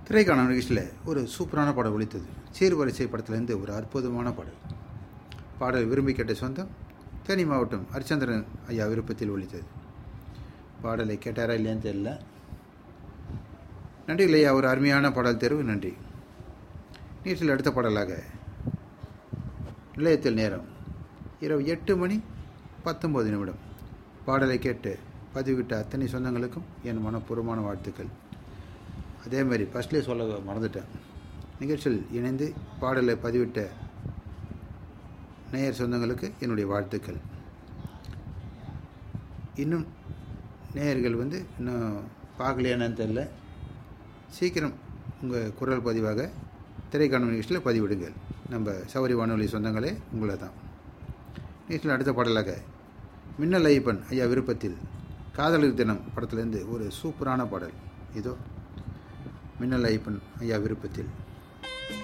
திரைக்கான நிகழ்ச்சியில் ஒரு சூப்பரான பாடல் ஒழித்தது சீர்வரிசை படத்திலேருந்து ஒரு அற்புதமான பாடல் பாடல் விரும்பி கேட்ட சொந்தம் தேனி மாவட்டம் ஹரிச்சந்திரன் ஐயா விருப்பத்தில் ஒழித்தது பாடலை கேட்டாரா இல்லையான்னு தெரியல நன்றி இல்லையா ஒரு அருமையான பாடல் தேர்வு நன்றி நிகழ்ச்சியில் அடுத்த பாடலாக நிலையத்தில் நேரம் இரவு எட்டு மணி பத்தொம்பது நிமிடம் பாடலை கேட்டு பதிவிட்ட அத்தனை சொந்தங்களுக்கும் என் மனப்பூர்வமான வாழ்த்துக்கள் அதே மாதிரி ஃபஸ்ட்லேயே சொல்ல மறந்துட்டேன் நிகழ்ச்சியில் இணைந்து பாடலை பதிவிட்ட நேயர் சொந்தங்களுக்கு என்னுடைய வாழ்த்துக்கள் இன்னும் நேயர்கள் வந்து இன்னும் பார்க்கலையானு தெரில சீக்கிரம் உங்கள் குரல் பதிவாக திரைக்காணும் நிகழ்ச்சியில் பதிவிடுங்கள் நம்ம சௌரி வானொலி சொந்தங்களே உங்களை தான் நிகழ்ச்சியில் அடுத்த பாடலாக மின்னல் ஐயப்பன் ஐயா விருப்பத்தில் காதலர் தினம் படத்துலேருந்து ஒரு சூப்பரான பாடல் இதோ மின்னல் ஐயப்பன் ஐயா விருப்பத்தில்